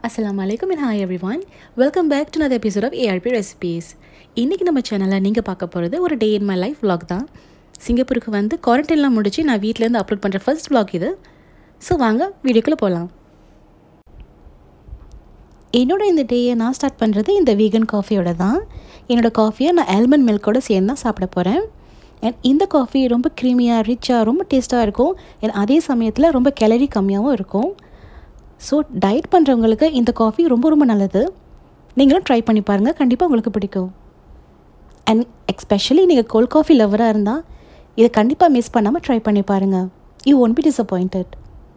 அஸ்ஸலாமு அலைக்கும் and hi everyone welcome back to another episode of ARP recipes இன்றைக்கி நம்ம சேனலில் நீங்கள் பார்க்க போகிறது ஒரு day in my life vlog தான் சிங்கப்பூருக்கு வந்து குவாரண்டைன்லாம் முடிச்சு நான் வீட்டிலேருந்து அப்லோட் பண்ணுற ஃபர்ஸ்ட் vlog இது ஸோ வாங்க வீடியோக்குள்ளே போகலாம் என்னோட இந்த டேயை நான் ஸ்டார்ட் பண்ணுறது இந்த வீகன் காஃபியோட தான் என்னோட காஃபியை நான் ஆல்மண்ட் மில்கோட சேர்ந்து தான் சாப்பிட போகிறேன் அண்ட் இந்த காஃபி ரொம்ப க்ரீமியாக ரிச்சாக ரொம்ப டேஸ்ட்டாக இருக்கும் அண்ட் அதே சமயத்தில் ரொம்ப கேலரி கம்மியாகவும் இருக்கும் ஸோ டயட் பண்ணுறவங்களுக்கு இந்த காஃபி ரொம்ப ரொம்ப நல்லது நீங்களும் ட்ரை பண்ணி பாருங்கள் கண்டிப்பாக உங்களுக்கு பிடிக்கும் அண்ட் எக்ஸ்பெஷலி நீங்கள் கோல்ட் காஃபி லவராக இருந்தால் இதை கண்டிப்பாக மிஸ் பண்ணாமல் ட்ரை பண்ணி பாருங்கள் you won't be disappointed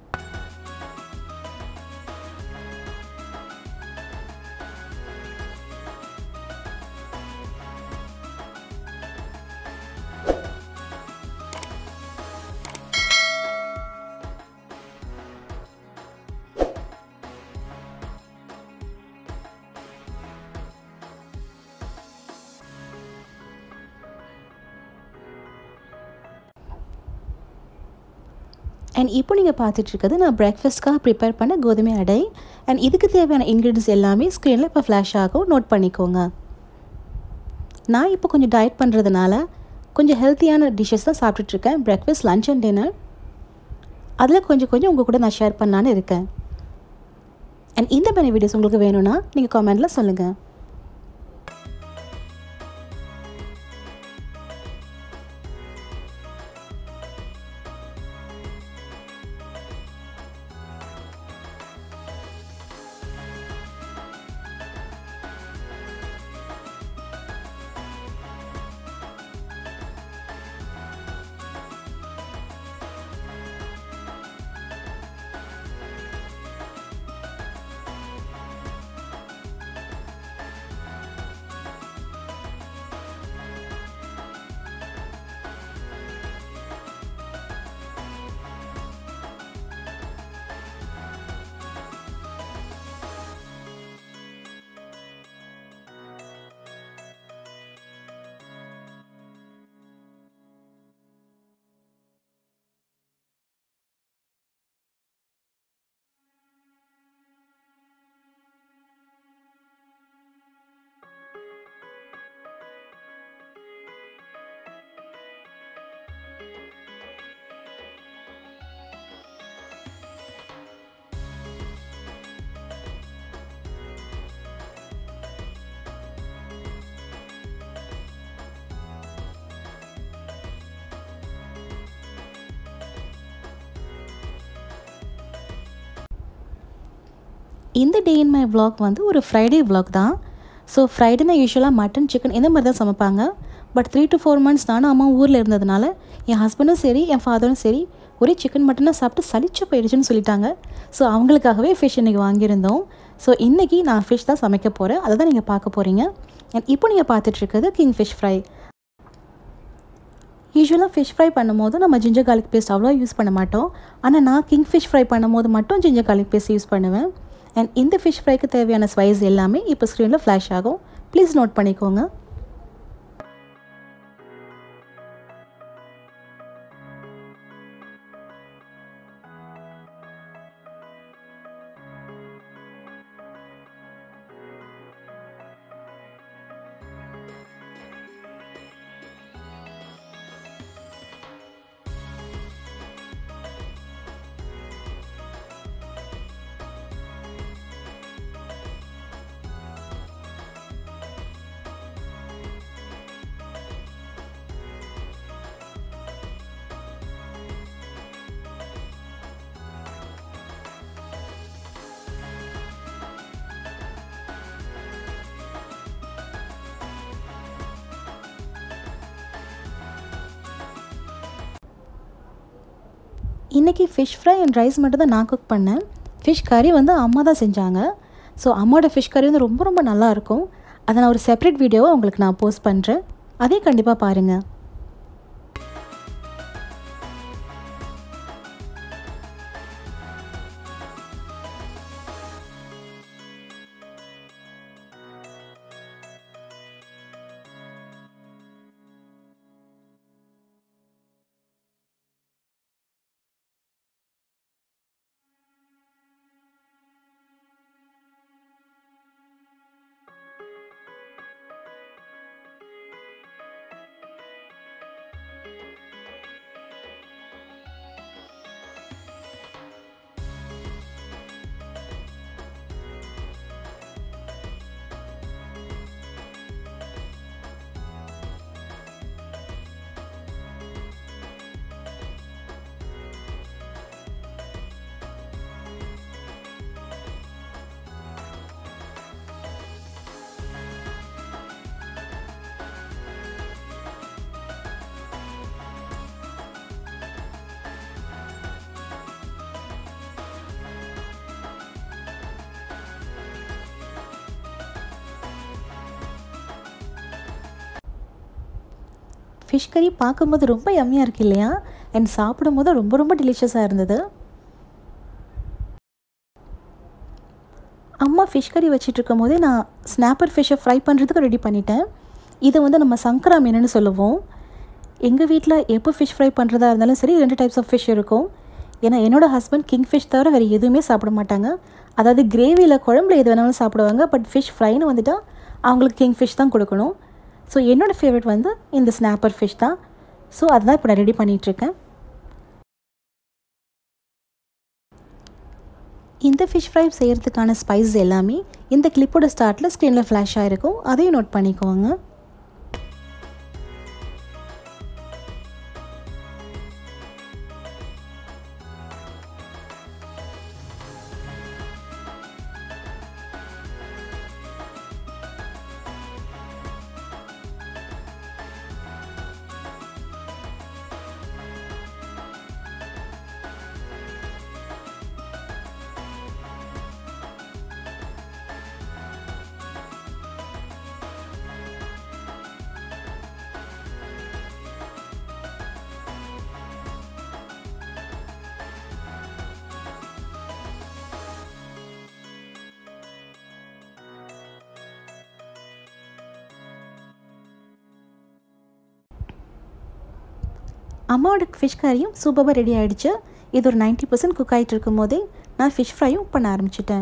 and இப்போ நீங்கள் பார்த்துட்ருக்கிறது நான் பிரேக்ஃபாஸ்ட்காக ப்ரிப்பேர் பண்ண கோதுமை அடை அண்ட் இதுக்கு தேவையான இன்க்ரீடியன்ஸ் எல்லாமே ஸ்க்ரீனில் இப்போ ஃப்ளாஷ் ஆகும் நோட் பண்ணிக்கோங்க நான் இப்போ கொஞ்சம் டயட் பண்ணுறதுனால கொஞ்சம் ஹெல்த்தியான டிஷ்ஷஸ் தான் சாப்பிட்டுட்ருக்கேன் பிரேக்ஃபாஸ்ட் லஞ்ச் அண்ட் டின்னர் அதில் கொஞ்சம் கொஞ்சம் உங்கள் கூட நான் ஷேர் பண்ணலான்னு இருக்கேன் அண்ட் இந்த மாதிரி வீடியோஸ் உங்களுக்கு வேணும்னா நீங்கள் கமெண்டில் சொல்லுங்கள் இந்த டே இன் மை vlog வந்து ஒரு ஃப்ரைடே vlog தான் ஸோ ஃப்ரைடேனா யூஸ்வலாக மட்டன் சிக்கன் இந்த மாதிரி தான் சமைப்பாங்க but three to four months நானும் அம்மா ஊரில் இருந்ததுனால என் ஹஸ்பண்டும் சரி என் ஃபாதரும் சரி ஒரே சிக்கன் மட்டனாக சாப்பிட்டு சலிச்சு போயிடுச்சுன்னு சொல்லிட்டாங்க ஸோ அவங்களுக்காகவே ஃபிஷ் இன்றைக்கி வாங்கியிருந்தோம் ஸோ இன்றைக்கி நான் ஃபிஷ் தான் சமைக்க போகிறேன் அதை தான் நீங்கள் பார்க்க போகிறீங்க அண்ட் இப்போ நீங்கள் பார்த்துட்ருக்கிறது கிங் ஃபிஷ் ஃப்ரை யூஸ்வலாக ஃபிஷ் ஃப்ரை பண்ணும்போது நம்ம ஜிஞ்சர் garlic பேஸ்ட் அவ்வளோ யூஸ் பண்ண மாட்டோம் ஆனால் நான் கிங் ஃபிஷ் ஃப்ரை பண்ணும்போது மட்டும் ஜிஞ்சர் garlic பேஸ்ட் யூஸ் பண்ணுவேன் அண்ட் இந்த ஃபிஷ் ஃப்ரைக்கு தேவையான ஸ்பைஸ் எல்லாமே இப்போ ஸ்க்ரீனில் ஃப்ளாஷ் ஆகும் ப்ளீஸ் நோட் பண்ணிக்கோங்க இன்றைக்கி ஃபிஷ் ஃப்ரை அண்ட் ரைஸ் மட்டும் தான் நான் குக் பண்ணேன் ஃபிஷ் கறி வந்து அம்மா தான் செஞ்சாங்க ஸோ அம்மாவோட ஃபிஷ் கறி வந்து ரொம்ப ரொம்ப நல்லா இருக்கும் அதை நான் ஒரு செப்பரேட் வீடியோவை உங்களுக்கு நான் போஸ்ட் பண்ணுறேன் அதையும் கண்டிப்பாக பாருங்கள் ஃபிஷ் கறி பார்க்கும்போது ரொம்ப யம்மியாக இருக்கு இல்லையா அண்ட் சாப்பிடும்போது ரொம்ப ரொம்ப டெலிஷியஸாக இருந்தது அம்மா ஃபிஷ் கறி வச்சிட்டு இருக்கும் போதே நான் ஸ்னாப்பர் ஃபிஷ்ஷை ஃப்ரை பண்ணுறதுக்கு ரெடி பண்ணிட்டேன் இதை வந்து நம்ம சங்கரா மீனுன்னு சொல்லுவோம் எங்கள் வீட்டில் எப்போ ஃபிஷ் ஃப்ரை பண்ணுறதா இருந்தாலும் சரி ரெண்டு டைப்ஸ் ஆஃப் ஃபிஷ் இருக்கும் ஏன்னா என்னோடய ஹஸ்பண்ட் கிங் ஃபிஷ் தவிர வேறு எதுவுமே சாப்பிட மாட்டாங்க அதாவது கிரேவியில் குழம்புல எது வேணாலும் சாப்பிடுவாங்க பட் ஃபிஷ் ஃப்ரைன்னு வந்துட்டால் அவங்களுக்கு கிங் ஃபிஷ் தான் கொடுக்கணும் ஸோ என்னோடய ஃபேவரட் வந்து இந்த ஸ்னாப்பர் ஃபிஷ் தான் ஸோ அதுதான் இப்போ நான் ரெடி பண்ணிகிட்ருக்கேன் இந்த ஃபிஷ் ஃப்ரை செய்கிறதுக்கான ஸ்பைஸ் எல்லாமே இந்த கிளிப்போட ஸ்டார்ட்டில் ஸ்க்ரீனில் ஃப்ளாஷ் ஆகிருக்கும் அதையும் நோட் பண்ணிக்கோங்க அம்மாவோட ஃபிஷ் கறியும் சூப்பராக ரெடி ஆகிடுச்சு இது ஒரு நைன்ட்டி பர்சன்ட் குக் ஆகிட்டு இருக்கும் போதே நான் ஃபிஷ் ஃப்ரையும் பண்ண ஆரம்பிச்சிட்டேன்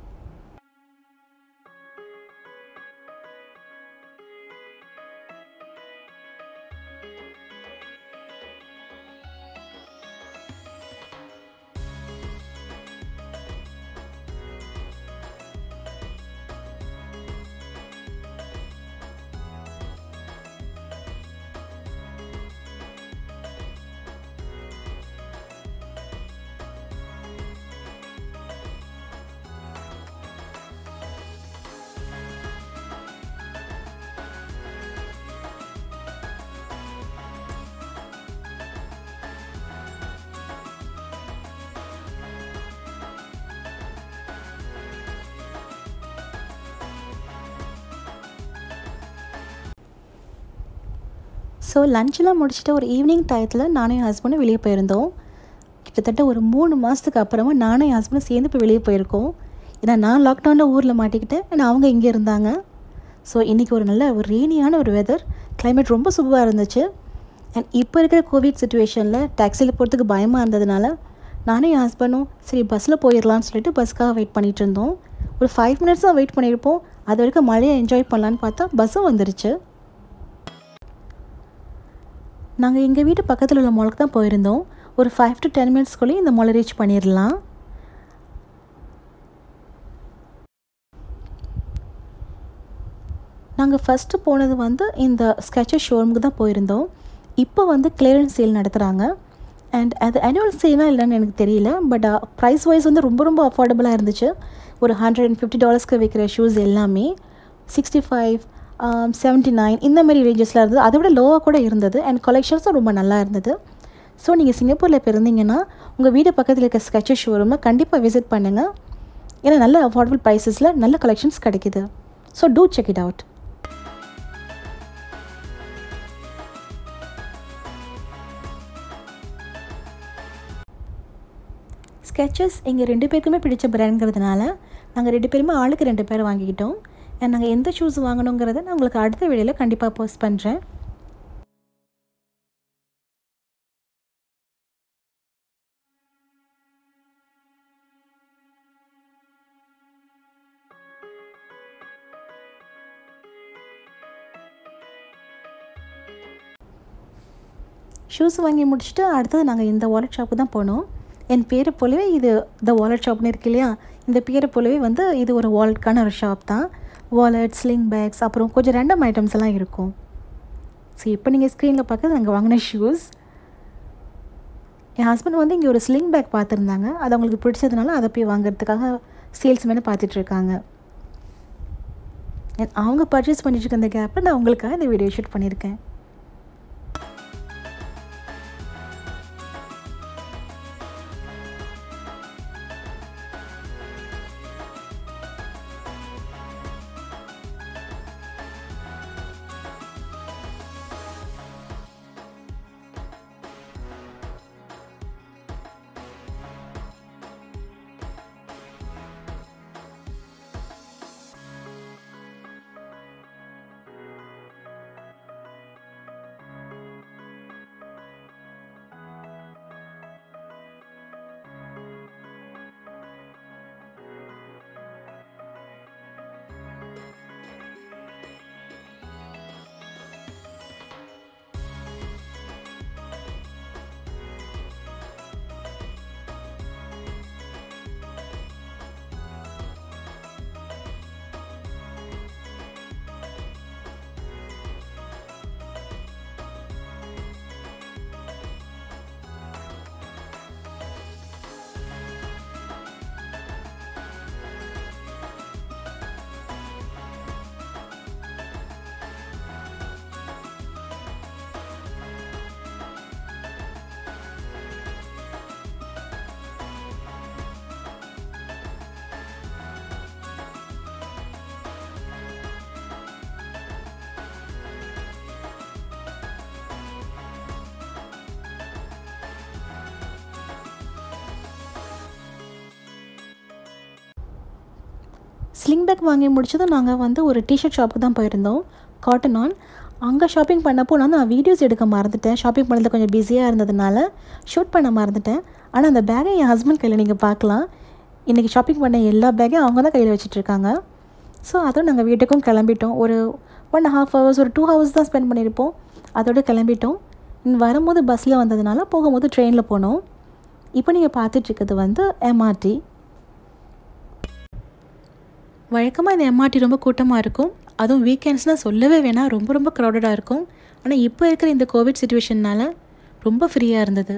ஸோ லஞ்செலாம் முடிச்சுட்டு ஒரு ஈவினிங் டயத்தில் நானும் என் ஹஸ்பண்டும் வெளியே போயிருந்தோம் கிட்டத்தட்ட ஒரு மூணு மாதத்துக்கு அப்புறமா நானும் என் ஹஸ்பண்டும் சேர்ந்து இப்போ வெளியே போயிருக்கோம் ஏன்னா நான் லாக்டவுனில் ஊரில் மாட்டிக்கிட்டேன் ஏன்னா அவங்க இங்கே இருந்தாங்க ஸோ இன்றைக்கி ஒரு நல்ல ஒரு ரெய்னியான ஒரு வெதர் கிளைமேட் ரொம்ப சூப்பராக இருந்துச்சு அண்ட் இப்போ இருக்கிற கோவிட் சுச்சுவேஷனில் டாக்ஸியில் போகிறதுக்கு பயமாக இருந்ததுனால நானும் என் ஹஸ்பண்டும் சரி பஸ்ஸில் போயிடலான்னு சொல்லிட்டு பஸ்க்காக வெயிட் பண்ணிகிட்டு இருந்தோம் ஒரு ஃபைவ் மினிட்ஸ் தான் வெயிட் பண்ணியிருப்போம் அது வரைக்கும் மழையை என்ஜாய் பண்ணலான்னு பார்த்தா பஸ்ஸும் வந்துருச்சு நாங்கள் எங்கள் வீட்டு பக்கத்தில் உள்ள மாலுக்கு தான் போயிருந்தோம் ஒரு ஃபைவ் டு டென் மினிட்ஸ்க்குள்ளேயே இந்த மாலை ரீச் பண்ணிடலாம் நாங்கள் ஃபஸ்ட்டு போனது வந்து இந்த ஸ்கெச்சர் ஷோரூமுக்கு தான் போயிருந்தோம் இப்போ வந்து கிளியரன்ஸ் சேல் நடத்துகிறாங்க அண்ட் அது ஆனுவல் சேல்னா இல்லைன்னு எனக்கு தெரியல பட் ப்ரைஸ் வைஸ் வந்து ரொம்ப ரொம்ப அஃபோர்டபுளாக இருந்துச்சு ஒரு ஹண்ட்ரட் அண்ட் ஃபிஃப்டி டாலர்ஸ்க்கு விற்கிற ஷூஸ் எல்லாமே சிக்ஸ்டி ஃபைவ் செவன்ட்டி நைன் இந்த மாதிரி ரேஞ்சஸில் இருந்தது அதை விட லோவாக கூட இருந்தது அண்ட் கலெக்ஷன்ஸும் ரொம்ப நல்லா இருந்தது ஸோ நீங்கள் சிங்கப்பூரில் இப்போ இருந்தீங்கன்னா உங்கள் வீடு பக்கத்தில் இருக்க ஸ்கெச்சர் ஷோரூமை கண்டிப்பாக விசிட் பண்ணுங்கள் ஏன்னா நல்ல அஃபோர்டபுள் ப்ரைஸஸில் நல்ல கலெக்ஷன்ஸ் கிடைக்குது so do check it out Skechers எங்கள் ரெண்டு பேருக்குமே பிடிச்ச பிராண்ட்ங்கிறதுனால நாங்கள் ரெண்டு பேருமே ஆளுக்கு ரெண்டு பேர் வாங்கிக்கிட்டோம் அண்ட் நாங்கள் எந்த ஷூஸ் வாங்கணுங்கிறத நான் உங்களுக்கு அடுத்த வீடியோவில் கண்டிப்பாக போஸ்ட் பண்ணுறேன் ஷூஸ் வாங்கி முடிச்சுட்டு அடுத்தது நாங்கள் இந்த வாலெட் ஷாப்புக்கு தான் போனோம் என் பேரை போலவே இது த வாலெட் ஷாப்னு இருக்கு இல்லையா இந்த பேரை போலவே வந்து இது ஒரு வாலெட்கான ஒரு ஷாப் தான் வாலெட் ஸ்லிங் பேக்ஸ் அப்புறம் கொஞ்சம் ரெண்டம் ஐட்டம்ஸ் எல்லாம் இருக்கும் ஸோ இப்போ நீங்கள் ஸ்க்ரீனில் பார்க்குறது நாங்கள் வாங்கின ஷூஸ் என் ஹஸ்பண்ட் வந்து இங்கே ஒரு ஸ்லிங் பேக் பார்த்துருந்தாங்க அது அவங்களுக்கு பிடிச்சதுனால அதை போய் வாங்குறதுக்காக சேல்ஸ்மேனை பார்த்துட்ருக்காங்க அவங்க பர்ச்சேஸ் பண்ணிட்டு இருக்க இந்த கேப்பை நான் உங்களுக்காக இந்த வீடியோ ஷூட் பண்ணியிருக்கேன் ஸ்லிங் பேக் வாங்கி முடிச்சதும் நாங்கள் வந்து ஒரு டிஷர்ட் ஷாப்புக்கு தான் போயிருந்தோம் காட்டன் ஆன் அங்கே ஷாப்பிங் பண்ணப்போ நான் நான் வீடியோஸ் எடுக்க மறந்துட்டேன் ஷாப்பிங் பண்ணது கொஞ்சம் பிஸியாக இருந்ததுனால ஷூட் பண்ண மறந்துட்டேன் ஆனால் அந்த பேக்கை என் ஹஸ்பண்ட் கையில் நீங்கள் பார்க்கலாம் இன்றைக்கி ஷாப்பிங் பண்ண எல்லா பேக்கையும் அவங்க தான் கையில் வச்சுட்ருக்காங்க ஸோ அதோடு நாங்கள் வீட்டுக்கும் கிளம்பிட்டோம் ஒரு ஒன் அண்ட் ஹாஃப் ஹவர்ஸ் ஒரு டூ ஹவர்ஸ் தான் ஸ்பெண்ட் பண்ணியிருப்போம் அதோடு கிளம்பிட்டோம் வரும்போது பஸ்ஸில் வந்ததுனால போகும்போது ட்ரெயினில் போனோம் இப்போ நீங்கள் பார்த்துட்ருக்கிறது வந்து எம்ஆர்டி வழக்கமாக இந்த எம்ஆர்டி ரொம்ப கூட்டமாக இருக்கும் அதுவும் வீக்கெண்ட்ஸ்னால் சொல்லவே வேணாம் ரொம்ப ரொம்ப க்ரௌடடாக இருக்கும் ஆனால் இப்போ இருக்கிற இந்த கோவிட் சுச்சுவேஷன்னால் ரொம்ப ஃப்ரீயாக இருந்தது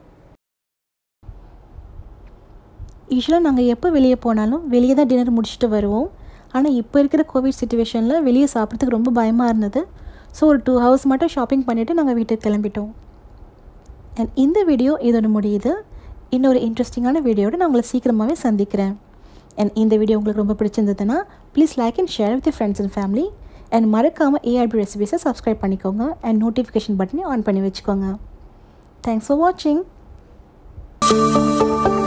யூஸ்வலாக நாங்கள் எப்போ வெளியே போனாலும் வெளியே தான் டின்னர் முடிச்சுட்டு வருவோம் ஆனால் இப்போ இருக்கிற கோவிட் சுச்சுவேஷனில் வெளியே சாப்பிட்றதுக்கு ரொம்ப பயமாக இருந்தது ஸோ ஒரு டூ ஹவர்ஸ் மட்டும் ஷாப்பிங் பண்ணிவிட்டு நாங்கள் வீட்டுக்கு கிளம்பிட்டோம் அண்ட் இந்த வீடியோ இதோட முடியுது இன்னொரு இன்ட்ரெஸ்டிங்கான வீடியோட நான் உங்களை சீக்கிரமாகவே சந்திக்கிறேன் அண்ட் இந்த வீடியோ உங்களுக்கு ரொம்ப பிடிச்சிருந்ததுன்னா please like and share with friends and family and மறக்காமல் ஏஆர்பி ரெசிபிஸை சப்ஸ்கிரைப் பண்ணிக்கோங்க அண்ட் நோட்டிஃபிகேஷன் பட்டனையும் ஆன் பண்ணி வச்சுக்கோங்க தேங்க்ஸ் ஃபார் வாட்சிங்